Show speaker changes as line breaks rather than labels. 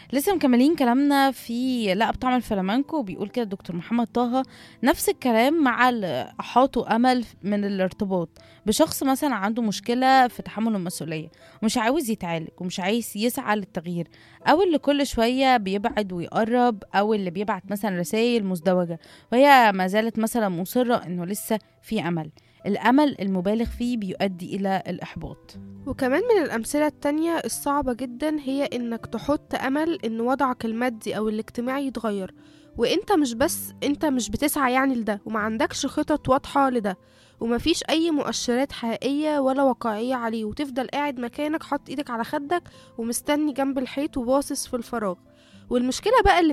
لسه مكملين كلامنا في لا بطعم الفلامنكو بيقول كده دكتور محمد طه نفس الكلام مع اللي أحاطوا أمل من الارتباط بشخص مثلا عنده مشكلة في تحمل المسؤولية ومش عاوز يتعالج ومش عايز يسعى للتغيير أو اللي كل شوية بيبعد ويقرب أو اللي بيبعت مثلا رسائل مزدوجة وهي ما زالت مثلا مصرة إنه لسه في أمل الأمل المبالغ فيه بيؤدي إلى الإحباط
وكمان من الأمثلة التانية الصعبة جدا هي إنك تحط أمل إن وضعك المادي أو الاجتماعي يتغير وإنت مش بس إنت مش بتسعى يعني لده وما عندكش خطط واضحة لده ومفيش أي مؤشرات حقيقية ولا واقعية عليه وتفضل قاعد مكانك حاطط إيدك على خدك ومستني جنب الحيط وباصص في الفراغ والمشكلة بقى اللي